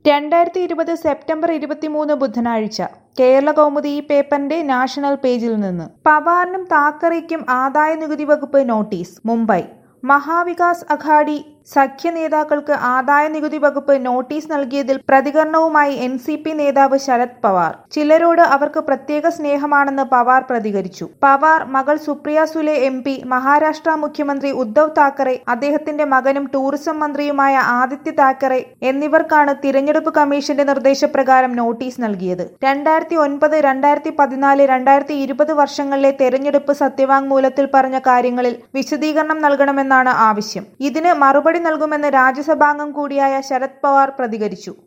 രണ്ടായിരത്തി ഇരുപത് സെപ്റ്റംബർ ഇരുപത്തിമൂന്ന് ബുധനാഴ്ച കേരള കൗമുദി ഈ പേപ്പറിന്റെ നാഷണൽ പേജിൽ നിന്ന് പവാറിനും താക്കറെയ്ക്കും ആദായ നികുതി വകുപ്പ് നോട്ടീസ് മുംബൈ മഹാവികാസ് അഘാഡി സഖ്യ നേതാക്കൾക്ക് ആദായ നികുതി വകുപ്പ് നോട്ടീസ് നൽകിയതിൽ പ്രതികരണവുമായി എൻ സി പി നേതാവ് ശരത് പവാർ ചിലരോട് അവർക്ക് പ്രത്യേക സ്നേഹമാണെന്ന് പവാർ പ്രതികരിച്ചു പവാർ മകൾ സുപ്രിയ സുലെ എം പി മഹാരാഷ്ട്ര മുഖ്യമന്ത്രി ഉദ്ധവ് താക്കറെ അദ്ദേഹത്തിന്റെ മകനും ടൂറിസം മന്ത്രിയുമായ ആദിത്യ താക്കറെ എന്നിവർക്കാണ് തിരഞ്ഞെടുപ്പ് കമ്മീഷന്റെ നിർദ്ദേശപ്രകാരം നോട്ടീസ് നൽകിയത് രണ്ടായിരത്തി ഒൻപത് രണ്ടായിരത്തി പതിനാല് രണ്ടായിരത്തി ഇരുപത് വർഷങ്ങളിലെ തെരഞ്ഞെടുപ്പ് സത്യവാങ്മൂലത്തിൽ പറഞ്ഞ കാര്യങ്ങളിൽ വിശദീകരണം നൽകണമെന്നാണ് ആവശ്യം ഇതിന് മറുപടി നൽകുമെന്ന് രാജ്യസഭാംഗം കൂടിയായ ശരത് പവാർ പ്രതികരിച്ചു